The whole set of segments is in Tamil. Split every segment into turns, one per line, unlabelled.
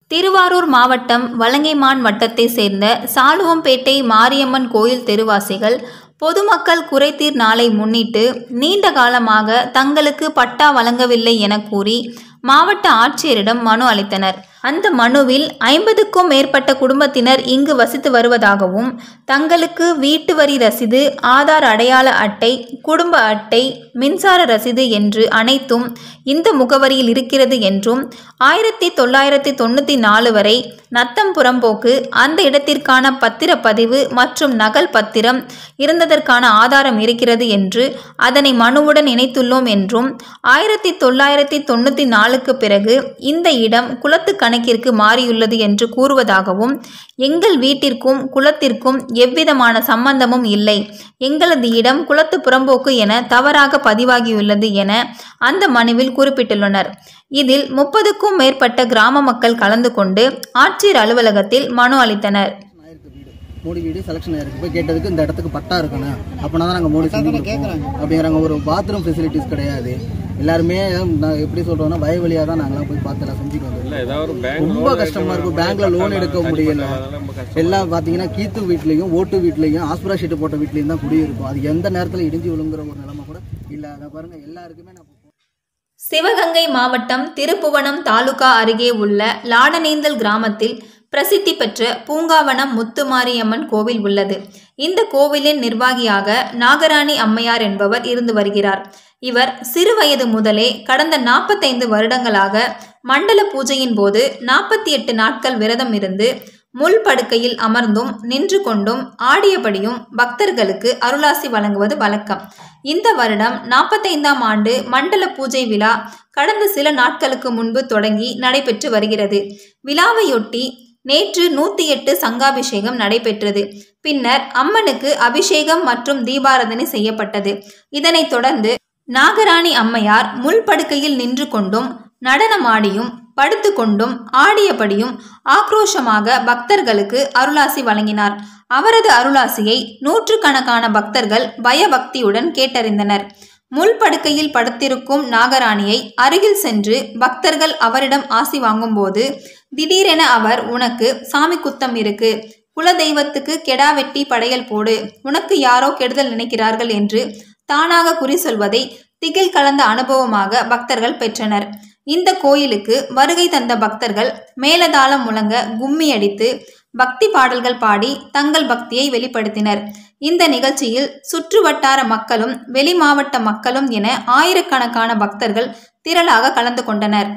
திருவாரூர் மாவட்டம் வலங்கைமான் வட்டத்தை சேர்ந்த சாலுவம்பேட்டை மாரியம்மன் கோயில் தெருவாசிகள் பொதுமக்கள் குறைதீர் நாளை முன்னிட்டு நீண்ட காலமாக தங்களுக்கு பட்டா வழங்கவில்லை என கூறி மாவட்ட ஆட்சியரிடம் மனு அளித்தனர் அந்த மனுவில் ஐம்பதுக்கும் மேற்பட்ட குடும்பத்தினர் இங்கு வசித்து வருவதாகவும் தங்களுக்கு வீட்டு வரி ரசீது ஆதார் அடையாள அட்டை குடும்ப அட்டை மின்சார ரசீது என்று அனைத்தும் இந்த முகவரியில் இருக்கிறது என்றும் ஆயிரத்தி தொள்ளாயிரத்தி தொண்ணூற்றி நாலு வரை நத்தம் புறம்போக்கு அந்த இடத்திற்கான பத்திரப்பதிவு மற்றும் நகல் பத்திரம் இருந்ததற்கான ஆதாரம் இருக்கிறது என்று அதனை மனுவுடன் இணைத்துள்ளோம் என்றும் ஆயிரத்தி தொள்ளாயிரத்தி தொண்ணூற்றி நாலுக்கு பிறகு இந்த இடம் குளத்து கணக்கிற்கு மாறியுள்ளது என்று கூறுவதாகவும் எங்கள் வீட்டிற்கும் குளத்திற்கும் எவ்விதமான சம்பந்தமும் இல்லை எங்களது இடம் குளத்து புறம்போக்கு என தவறாக பதிவாகியுள்ளது என அந்த மனுவில் குறிப்பிட்டுள்ளனர் இதில் முப்பதுக்கும் மேற்பட்ட கிராம மக்கள் கலந்து கொண்டு ஆட்சியர் அலுவலகத்தில் மனு அளித்தனர்
ஆயிருக்கு வீடு மோடி வீடு செலெக்ஷன் ஆயிருக்கு போய் கேட்டதுக்கு இந்த இடத்துக்கு பட்டா இருக்கணும் அப்படின்னா தான் நாங்கள் மோடி செஞ்சு கொடுப்போம் அப்படிங்கிறாங்க ஒரு பாத்ரூம் ஃபெசிலிட்டிஸ் கிடையாது எல்லாருமே நான் எப்படி சொல்றோம்னா வயவழியாக தான் நாங்களாம் போய் பார்த்து எல்லாம் செஞ்சுட்டு வந்தோம் ரொம்ப கஷ்டமா இருக்கும் பேங்க்ல லோன் எடுக்க முடியல எல்லாம் பாத்தீங்கன்னா கீத்து வீட்லயும் ஓட்டு வீட்லயும் ஆஸ்பரா ஷீட் போட்ட வீட்லயும் தான் குடியிருக்கும் அது எந்த நேரத்துல இடிஞ்சு விழுங்குற ஒரு நிலைமை கூட இல்ல அதை பாருங்க எல்லாருக்குமே நான்
சிவகங்கை மாவட்டம் திருப்புவனம் தாலுகா அருகே உள்ள லாடனேந்தல் கிராமத்தில் பிரசித்தி பெற்ற பூங்காவனம் முத்துமாரியம்மன் கோவில் உள்ளது இந்த கோவிலின் நிர்வாகியாக நாகராணி அம்மையார் என்பவர் இருந்து வருகிறார் இவர் சிறு வயது முதலே கடந்த நாற்பத்தைந்து வருடங்களாக மண்டல பூஜையின் போது நாற்பத்தி எட்டு நாட்கள் விரதம் இருந்து முள் படுக்கையில் அமர்ந்தும் நின்று கொண்டும் ஆடியபடியும் பக்தர்களுக்கு அருளாசி வழங்குவது வழக்கம் இந்த வருடம் நாற்பத்தைந்தாம் ஆண்டு மண்டல பூஜை விழா கடந்த சில நாட்களுக்கு முன்பு தொடங்கி நடைபெற்று வருகிறது விழாவையொட்டி நேற்று நூத்தி எட்டு சங்காபிஷேகம் நடைபெற்றது பின்னர் அம்மனுக்கு அபிஷேகம் மற்றும் தீபாராதனை செய்யப்பட்டது இதனைத் தொடர்ந்து நாகராணி அம்மையார் முள் படுக்கையில் நின்று கொண்டும் நடனமாடியும் படுத்து கொண்டும் ஆடியபடியும் ஆக்ரோஷமாக பக்தர்களுக்கு அருளாசி வழங்கினார் அவரது அருளாசியை நூற்றுக்கணக்கான பக்தர்கள் பயபக்தியுடன் கேட்டறிந்தனர் முள் படுக்கையில் படுத்திருக்கும் நாகராணியை அருகில் சென்று பக்தர்கள் அவரிடம் ஆசி வாங்கும்போது திடீரென அவர் உனக்கு சாமி குத்தம் இருக்கு குலதெய்வத்துக்கு கெடா வெட்டி படையல் போடு உனக்கு யாரோ கெடுதல் நினைக்கிறார்கள் என்று தானாக குறி சொல்வதை திகில் கலந்த அனுபவமாக பக்தர்கள் பெற்றனர் இந்த கோயிலுக்கு வருகை தந்த பக்தர்கள் மேலதாளம் முழங்க கும்மி அடித்து பக்தி பாடல்கள் பாடி தங்கள் பக்தியை வெளிப்படுத்தினர் இந்த நிகழ்ச்சியில் சுற்று வட்டார மக்களும் வெளி மாவட்ட மக்களும் என ஆயிரக்கணக்கான பக்தர்கள் திரளாக கலந்து கொண்டனர்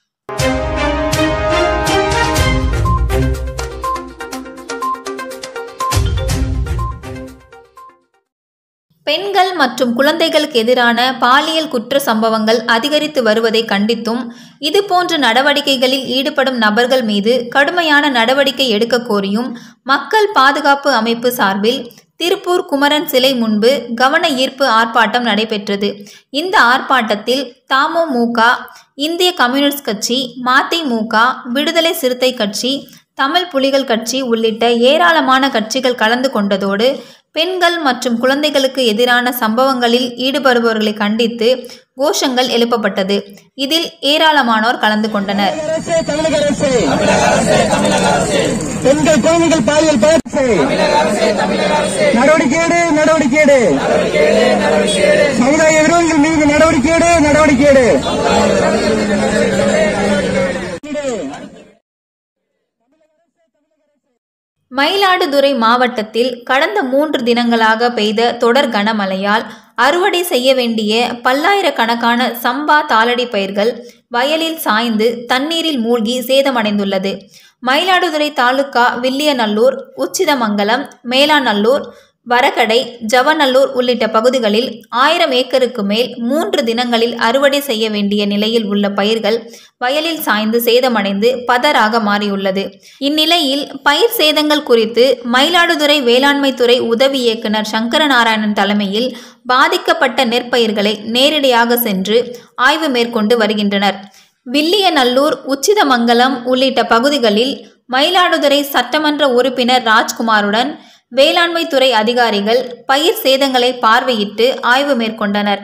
பெண்கள் மற்றும் குழந்தைகளுக்கு எதிரான பாலியல் குற்ற சம்பவங்கள் அதிகரித்து வருவதை கண்டித்தும் இதுபோன்ற நடவடிக்கைகளில் ஈடுபடும் நபர்கள் மீது கடுமையான நடவடிக்கை எடுக்க கோரியும் மக்கள் பாதுகாப்பு அமைப்பு சார்பில் திருப்பூர் குமரன் சிலை முன்பு கவன ஈர்ப்பு ஆர்ப்பாட்டம் நடைபெற்றது இந்த ஆர்ப்பாட்டத்தில் தமுமுக இந்திய கம்யூனிஸ்ட் கட்சி மதிமுக விடுதலை சிறுத்தை கட்சி தமிழ் புலிகள் கட்சி உள்ளிட்ட ஏராளமான கட்சிகள் கலந்து கொண்டதோடு பெண்கள் மற்றும் குழந்தைகளுக்கு எதிரான சம்பவங்களில் ஈடுபடுபவர்களை கண்டித்து கோஷங்கள் எழுப்பப்பட்டது இதில் ஏராளமானோர் கலந்து கொண்டனர்
அரசே தமிழக அரசே பெண்கள் குழந்தைகள் பாலியல் பயிற்சி நடவடிக்கை எடு நடவடிக்கை எடு சமுதாய விரோதிகள் மீது நடவடிக்கை எடு நடவடிக்கை எடு
மயிலாடுதுறை மாவட்டத்தில் கடந்த மூன்று தினங்களாக பெய்த தொடர் கனமழையால் அறுவடை செய்ய வேண்டிய பல்லாயிரக்கணக்கான சம்பா தாளடி பயிர்கள் வயலில் சாய்ந்து தண்ணீரில் மூழ்கி சேதமடைந்துள்ளது மயிலாடுதுறை தாலுகா வில்லியநல்லூர் உச்சிதமங்கலம் மேலாநல்லூர் வரகடை ஜவநல்லூர் உள்ளிட்ட பகுதிகளில் ஆயிரம் ஏக்கருக்கு மேல் மூன்று தினங்களில் அறுவடை செய்ய வேண்டிய நிலையில் உள்ள பயிர்கள் வயலில் சாய்ந்து சேதமடைந்து பதராக மாறியுள்ளது இந்நிலையில் பயிர் சேதங்கள் குறித்து மயிலாடுதுறை வேளாண்மைத்துறை உதவி இயக்குனர் சங்கரநாராயணன் தலைமையில் பாதிக்கப்பட்ட நெற்பயிர்களை நேரடியாக சென்று ஆய்வு மேற்கொண்டு வருகின்றனர் வில்லியநல்லூர் உச்சிதமங்கலம் உள்ளிட்ட பகுதிகளில் மயிலாடுதுறை சட்டமன்ற உறுப்பினர் ராஜ்குமாருடன் வேளாண்மை துறை அதிகாரிகள் பயிர் சேதங்களை பார்வையிட்டு ஆய்வு மேற்கொண்டனர்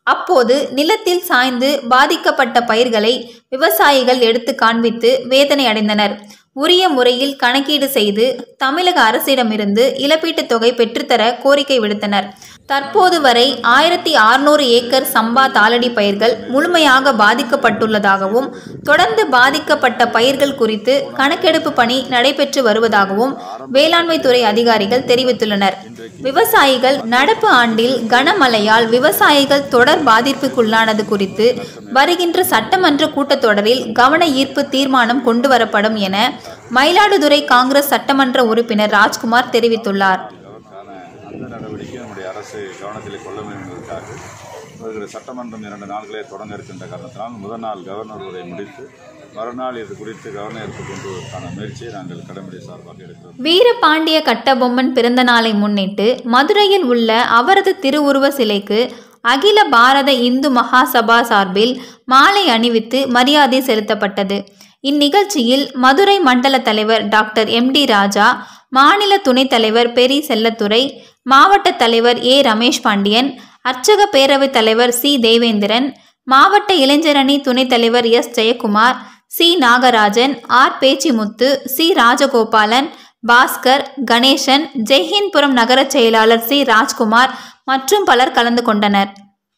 அப்போது நிலத்தில் சாய்ந்து பாதிக்கப்பட்ட பயிர்களை விவசாயிகள் எடுத்து காண்பித்து வேதனை அடைந்தனர் உரிய முறையில் கணக்கீடு செய்து தமிழக அரசிடமிருந்து இழப்பீட்டுத் தொகை பெற்றுத்தர கோரிக்கை விடுத்தனர் தற்போது வரை ஆயிரத்தி அறுநூறு ஏக்கர் சம்பா தாளடி பயிர்கள் முழுமையாக பாதிக்கப்பட்டுள்ளதாகவும் தொடர்ந்து பாதிக்கப்பட்ட பயிர்கள் குறித்து கணக்கெடுப்பு பணி நடைபெற்று வருவதாகவும் வேளாண்மை துறை அதிகாரிகள் தெரிவித்துள்ளனர் விவசாயிகள் நடப்பு ஆண்டில் கனமழையால் விவசாயிகள் தொடர் பாதிப்புக்குள்ளானது குறித்து வருகின்ற சட்டமன்ற கூட்டத்தொடரில் கவன ஈர்ப்பு தீர்மானம் கொண்டுவரப்படும் என மயிலாடுதுறை காங்கிரஸ் சட்டமன்ற உறுப்பினர் ராஜ்குமார் தெரிவித்துள்ளார்
அதற்கான அந்த நடவடிக்கை நம்முடைய அரசு கவனத்தில் கொள்ள வேண்டும் என்பதற்காக வருகிற சட்டமன்றம் இரண்டு நாட்களே தொடங்க இருக்கின்ற காரணத்தினால் முதல் நாள் கவர்னர் உரை முடித்து மறுநாள் இது குறித்து கவர்னருக்கு கொண்டு வருவதற்கான முயற்சியை நாங்கள் கடமையை சார்பாக எடுக்கிறோம்
வீரபாண்டிய கட்டபொம்மன் பிறந்த நாளை முன்னிட்டு மதுரையில் உள்ள அவரது திருவுருவ சிலைக்கு அகில பாரத இந்து மகாசபா சார்பில் மாலை அணிவித்து மரியாதை செலுத்தப்பட்டது இந்நிகழ்ச்சியில் மதுரை மண்டல தலைவர் டாக்டர் எம் டி ராஜா மாநில துணைத் தலைவர் பெரி செல்லத்துறை மாவட்ட தலைவர் ஏ ரமேஷ் பாண்டியன் அர்ச்சக பேரவைத் தலைவர் சி தேவேந்திரன் மாவட்ட இளைஞரணி துணைத் தலைவர் S Jayakumar C Nagarajan R Pechimuthu C Rajagopalan Bhaskar Ganesan Jaihindpuram நகர செயலாளர் சி ராஜ்குமார் மற்றும் பலர் கலந்து கொண்டனர்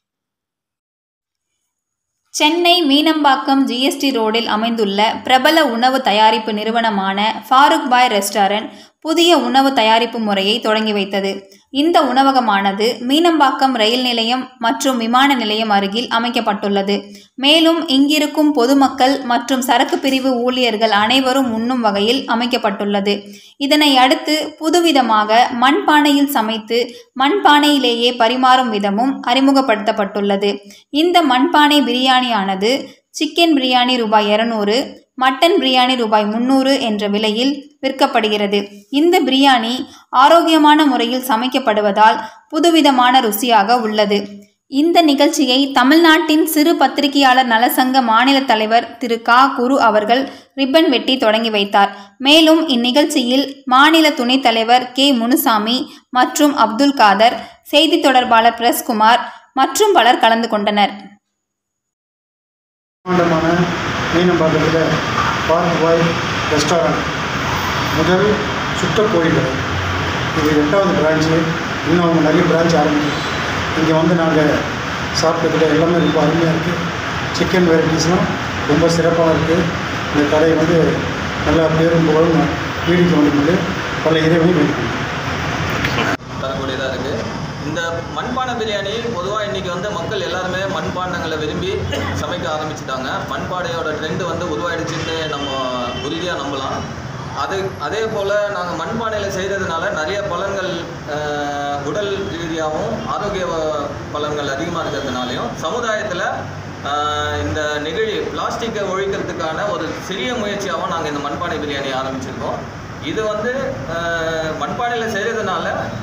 சென்னை மீனம்பாக்கம் ஜிஎஸ்டி ரோடில் அமைந்துள்ள பிரபல உணவு தயாரிப்பு நிறுவனமான ஃபாரூக் பாய் ரெஸ்டாரண்ட் புதிய உணவு தயாரிப்பு முறையை தொடங்கி வைத்தது இந்த உணவகமானது மீனம்பாக்கம் ரயில் நிலையம் மற்றும் விமான நிலையம் அருகில் அமைக்கப்பட்டுள்ளது மேலும் இங்கிருக்கும் பொதுமக்கள் மற்றும் சரக்கு பிரிவு ஊழியர்கள் அனைவரும் உண்ணும் வகையில் அமைக்கப்பட்டுள்ளது இதனை அடுத்து புதுவிதமாக மண்பானையில் சமைத்து மண்பானையிலேயே பரிமாறும் விதமும் அறிமுகப்படுத்தப்பட்டுள்ளது இந்த மண்பானை பிரியாணியானது சிக்கன் பிரியாணி ரூபாய் இருநூறு மட்டன் பிரியாணி ரூபாய் முந்நூறு என்ற விலையில் விற்கப்படுகிறது இந்த பிரியாணி ஆரோக்கியமான முறையில் சமைக்கப்படுவதால் புதுவிதமான ருசியாக உள்ளது இந்த நிகழ்ச்சியை தமிழ்நாட்டின் சிறு பத்திரிகையாளர் நலசங்க மாநில தலைவர் திரு கா குரு அவர்கள் ரிப்பன் வெட்டி தொடங்கி வைத்தார் மேலும் இந்நிகழ்ச்சியில் மாநில துணைத் தலைவர் கே முனுசாமி மற்றும் அப்துல் காதர் செய்தி தொடர்பாளர் பிரஸ்குமார் மற்றும் பலர் கலந்து கொண்டனர்
பிரம்மாண்டமான மீனம்பாக்கத்தில் பார்க் பாய் ரெஸ்டாரண்ட் முதல் சுட்ட கோழி கடை இது எட்டாவது பிரான்ச்சு இன்னும் அவங்க நிறைய பிரான்ச் ஆரம்பிக்கும் இங்கே வந்து நாங்கள் சாப்பிட்டதுல எல்லாமே ரொம்ப அருமையாக இருக்குது சிக்கன் வெரைட்டிஸ்லாம் ரொம்ப சிறப்பாக இருக்குது இந்த கடை வந்து நல்லா பேரும் புகழும் நீடிக்க வேண்டும் என்று பல இறைவனை வேண்டிக்கொள்கிறேன்
தரக்கூடியதாக இருக்குது இந்த மண்பானை பிரியாணி பொதுவாக இன்றைக்கி வந்து மக்கள் எல்லாருமே மண்பாண்டங்களை விரும்பி சமைக்க ஆரம்பிச்சிட்டாங்க மண்பானையோட ட்ரெண்டு வந்து உருவாயிடுச்சுன்னு நம்ம உறுதியாக நம்பலாம் அது அதே போல் நாங்கள் மண்பானையில் செய்கிறதுனால நிறைய பலன்கள் அஹ், உடல் ரீதியாகவும் ஆரோக்கிய பலன்கள் அதிகமாக இருக்கிறதுனாலையும் சமுதாயத்தில் ஆஹ் இந்த நெகிழி பிளாஸ்டிக்கை ஒழிக்கிறதுக்கான ஒரு சிறிய முயற்சியாகவும் நாங்கள் இந்த மண்பானை பிரியாணி ஆரம்பிச்சிருக்கோம் இது வந்து ஆஹ் மண்பானையில் செய்கிறதுனால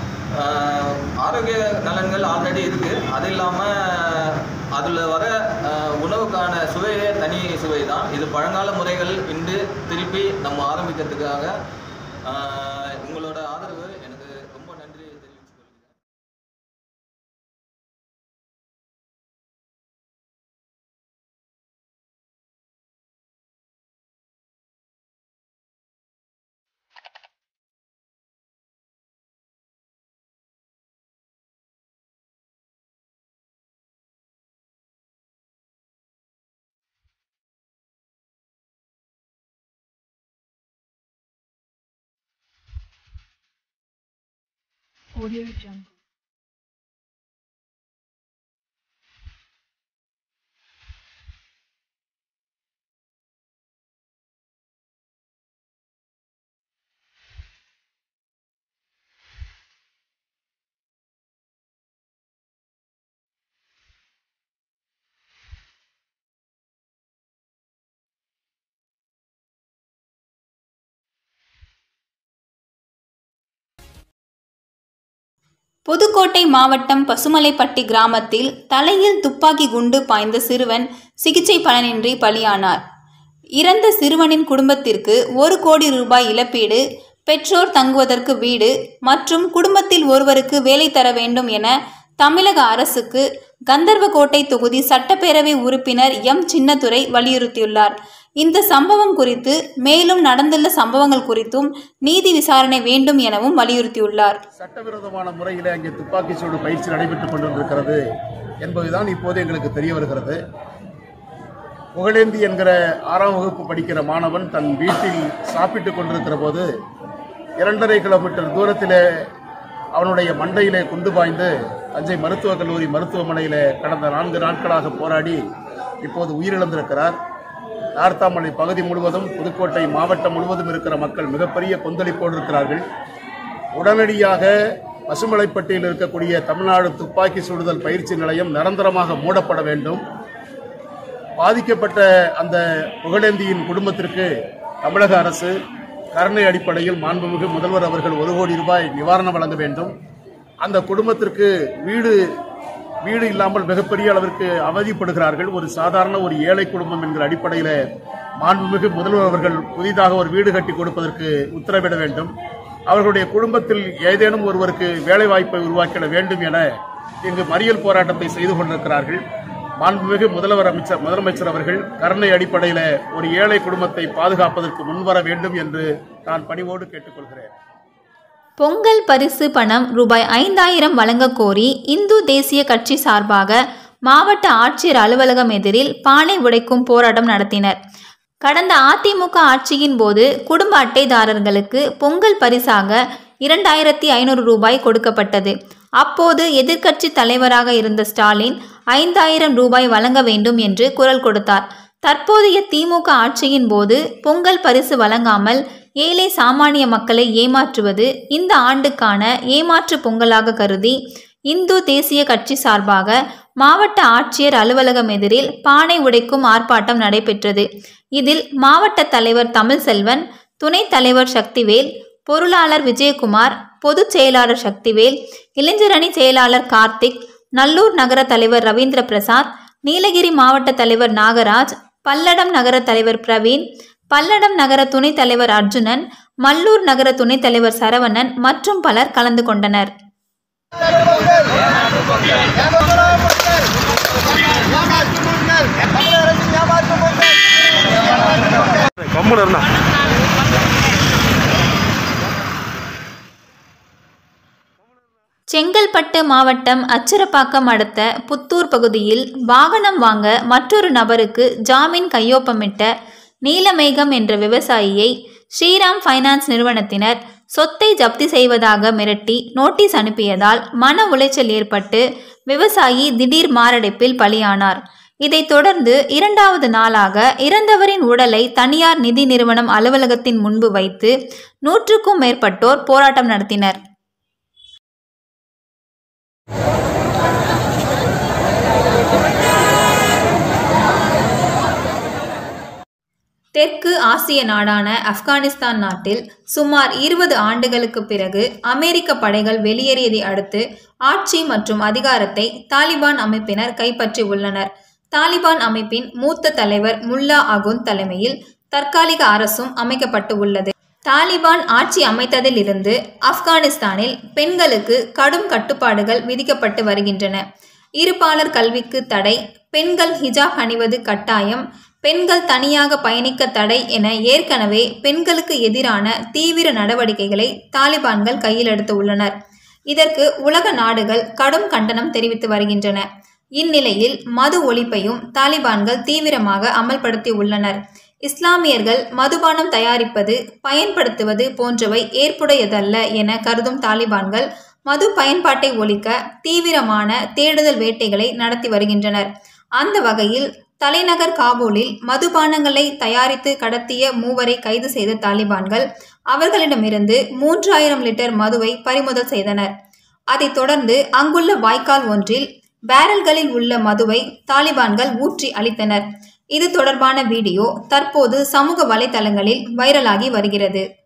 ஆரோக்கிய நலன்கள் ஆல்ரெடி இருக்குது அது இல்லாமல் அதில் வர ஆஹ் உணவுக்கான சுவையே தனி சுவை தான் இது பழங்கால முறைகள் இன்று திருப்பி நம்ம ஆரம்பிக்கிறதுக்காக ஆஹ் உங்களோட ஆதரவு எனக்கு ரொம்ப நன்றி தெரிவித்துக் கொள்கிறேன்
புதுக்கோட்டை மாவட்டம் பசுமலைப்பட்டி கிராமத்தில் தலையில் துப்பாக்கி குண்டு பாய்ந்த சிறுவன் சிகிச்சை பலனின்றி பலியானார் இறந்த சிறுவனின் குடும்பத்திற்கு ஒரு கோடி ரூபாய் இழப்பீடு பெற்றோர் தங்குவதற்கு வீடு மற்றும் குடும்பத்தில் ஒருவருக்கு வேலை தர வேண்டும் என தமிழக அரசுக்கு கந்தர்வகோட்டை தொகுதி சட்டப்பேரவை உறுப்பினர் எம் சின்னதுரை வலியுறுத்தியுள்ளார் இந்த சம்பவம் குறித்து மேலும் நடந்துள்ள சம்பவங்கள் குறித்தும் நீதி விசாரணை வேண்டும் எனவும் வலியுறுத்தியுள்ளார்
சட்டவிரோதமான முறையில் அங்கே துப்பாக்கி சூடு பயிற்சி நடைபெற்றுக் கொண்டிருக்கிறது என்பதுதான் இப்போது எங்களுக்கு தெரிய வருகிறது புகழேந்தி என்கிற ஆறாம் வகுப்பு படிக்கிற மாணவன் தன் வீட்டில் சாப்பிட்டுக் கொண்டிருக்கிற போது இரண்டரை கிலோமீட்டர் தூரத்திலே அவனுடைய மண்டையிலே குண்டு பாய்ந்து தஞ்சை மருத்துவக் கல்லூரி மருத்துவமனையிலே கடந்த நான்கு நாட்களாக போராடி இப்போது உயிரிழந்திருக்கிறார் நார்த்தாமலை பகுதி முழுவதும் புதுக்கோட்டை மாவட்டம் முழுவதும் இருக்கிற மக்கள் மிகப்பெரிய கொந்தளிப்போடு இருக்கிறார்கள் உடனடியாக பசுமலைப்பட்டியில் இருக்கக்கூடிய தமிழ்நாடு துப்பாக்கி சுடுதல் பயிற்சி நிலையம் நிரந்தரமாக மூடப்பட வேண்டும் பாதிக்கப்பட்ட அந்த புகழேந்தியின் குடும்பத்திற்கு தமிழக அரசு கருணை அடிப்படையில் மாண்புமிகு முதல்வர் அவர்கள் ஒரு கோடி ரூபாய் நிவாரணம் வழங்க வேண்டும் அந்த குடும்பத்திற்கு வீடு வீடு இல்லாமல் மிகப்பெரிய அளவிற்கு அவதிப்படுகிறார்கள் ஒரு சாதாரண ஒரு ஏழை குடும்பம் என்கிற அடிப்படையில் மாண்புமிகு முதல்வர் அவர்கள் புதிதாக ஒரு வீடு கட்டி கொடுப்பதற்கு உத்தரவிட வேண்டும் அவர்களுடைய குடும்பத்தில் ஏதேனும் ஒருவருக்கு வேலை வாய்ப்பை உருவாக்கிட வேண்டும் என இங்கு மறியல் போராட்டத்தை செய்து கொண்டிருக்கிறார்கள் மாண்புமிகு முதல்வர் அமைச்சர் முதலமைச்சர் அவர்கள் கருணை அடிப்படையில் ஒரு ஏழை குடும்பத்தை பாதுகாப்பதற்கு முன்வர வேண்டும் என்று நான் பணிவோடு கேட்டுக்கொள்கிறேன்
பொங்கல் பரிசு பணம் ரூபாய் ஐந்தாயிரம் வழங்கக் கோரி இந்து தேசிய கட்சி சார்பாக மாவட்ட ஆட்சியர் அலுவலகம் எதிரில் பானை உடைக்கும் போராட்டம் நடத்தினர் கடந்த அதிமுக ஆட்சியின் போது குடும்ப அட்டைதாரர்களுக்கு பொங்கல் பரிசாக இரண்டாயிரத்தி ஐநூறு ரூபாய் கொடுக்கப்பட்டது அப்போது எதிர்க்கட்சி தலைவராக இருந்த ஸ்டாலின் ஐந்தாயிரம் ரூபாய் வழங்க வேண்டும் என்று குரல் கொடுத்தார் தற்போதைய திமுக ஆட்சியின் போது பொங்கல் பரிசு வழங்காமல் ஏழை சாமானிய மக்களை ஏமாற்றுவது இந்த ஆண்டுக்கான ஏமாற்று பொங்கலாக கருதி இந்து தேசிய கட்சி சார்பாக மாவட்ட ஆட்சியர் அலுவலகம் எதிரில் பானை உடைக்கும் ஆர்ப்பாட்டம் நடைபெற்றது இதில் மாவட்ட தலைவர் தமிழ்செல்வன் துணைத் தலைவர் சக்திவேல் பொருளாளர் விஜயகுமார் பொதுச் செயலாளர் சக்திவேல் இளைஞரணி செயலாளர் கார்த்திக் நல்லூர் நகர தலைவர் ரவீந்திர பிரசாத் நீலகிரி மாவட்ட தலைவர் நாகராஜ் பல்லடம் நகர தலைவர் பிரவீன் பல்லடம் நகர துணைத் தலைவர் அர்ஜுனன் மல்லூர் நகர துணைத் தலைவர் சரவணன் மற்றும் பலர் கலந்து கொண்டனர் செங்கல்பட்டு மாவட்டம் அச்சரப்பாக்கம் அடுத்த புத்தூர் பகுதியில் வாகனம் வாங்க மற்றொரு நபருக்கு ஜாமீன் கையொப்பமிட்ட நீலமேகம் என்ற விவசாயியை ஸ்ரீராம் ஃபைனான்ஸ் நிறுவனத்தினர் சொத்தை ஜப்தி செய்வதாக மிரட்டி நோட்டீஸ் அனுப்பியதால் மன உளைச்சல் ஏற்பட்டு விவசாயி திடீர் மாரடைப்பில் பலியானார் இதைத் தொடர்ந்து இரண்டாவது நாளாக இறந்தவரின் உடலை தனியார் நிதி நிறுவனம் அலுவலகத்தின் முன்பு வைத்து நூற்றுக்கும் மேற்பட்டோர் போராட்டம் நடத்தினர் தெற்கு ஆசிய நாடான ஆப்கானிஸ்தான் நாட்டில் சுமார் இருபது ஆண்டுகளுக்கு பிறகு அமெரிக்க படைகள் வெளியேறியதை அடுத்து ஆட்சி மற்றும் அதிகாரத்தை தாலிபான் அமைப்பினர் கைப்பற்றி உள்ளனர் தாலிபான் அமைப்பின் மூத்த தலைவர் முல்லா அகுன் தலைமையில் தற்காலிக அரசும் அமைக்கப்பட்டு உள்ளது தாலிபான் ஆட்சி அமைத்ததிலிருந்து ஆப்கானிஸ்தானில் பெண்களுக்கு கடும் கட்டுப்பாடுகள் விதிக்கப்பட்டு வருகின்றன இருபாலர் கல்விக்கு தடை பெண்கள் ஹிஜாப் அணிவது கட்டாயம் பெண்கள் தனியாக பயணிக்க தடை என ஏற்கனவே பெண்களுக்கு எதிரான தீவிர நடவடிக்கைகளை தாலிபான்கள் கையில் எடுத்து உள்ளனர் இதற்கு உலக நாடுகள் கடும் கண்டனம் தெரிவித்து வருகின்றன இந்நிலையில் மது ஒழிப்பையும் தாலிபான்கள் தீவிரமாக அமல்படுத்தி உள்ளனர் இஸ்லாமியர்கள் மதுபானம் தயாரிப்பது பயன்படுத்துவது போன்றவை ஏற்புடையதல்ல என கருதும் தாலிபான்கள் மது பயன்பாட்டை ஒழிக்க தீவிரமான தேடுதல் வேட்டைகளை நடத்தி வருகின்றனர் அந்த வகையில் தலைநகர் காபூலில் மதுபானங்களை தயாரித்து கடத்திய மூவரை கைது செய்த தாலிபான்கள் அவர்களிடமிருந்து மூன்றாயிரம் லிட்டர் மதுவை பறிமுதல் செய்தனர் அதைத் தொடர்ந்து அங்குள்ள வாய்க்கால் ஒன்றில் பேரல்களில் உள்ள மதுவை தாலிபான்கள் ஊற்றி அளித்தனர் இது தொடர்பான வீடியோ தற்போது சமூக வலைதளங்களில் வைரலாகி வருகிறது